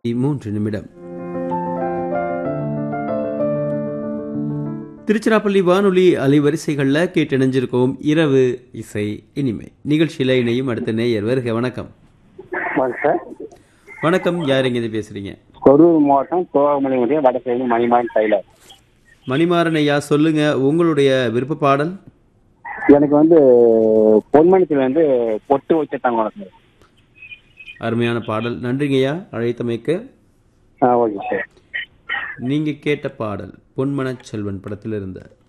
மூன்று நிமிடம் திருச்சிராப்பள்ளி வானொலி அலைவரிசைகளில் கேட்டிணைஞ்சிருக்கோம் இரவு இசை இனிமை நிகழ்ச்சியில் இணையும் அடுத்த நேயர் வருக வணக்கம் வணக்கம் சார் வணக்கம் யார் எங்கேருந்து பேசுறீங்க கரூர் மாவட்டம் தோவாமலை ஒன்றிய வடசேரி மணிமான் டெய்லர் மணிமாறன் ஐயா சொல்லுங்க உங்களுடைய விருப்ப பாடல் எனக்கு வந்து பொன்மணத்தில் வந்து பொட்டு வச்சுட்டாங்க சார் அருமையான பாடல் நன்றிங்கய்யா அழைத்தமைக்கு ஆ ஓகே சார் நீங்க கேட்ட பாடல் பொன்மனச் செல்வன் படத்தில் இருந்த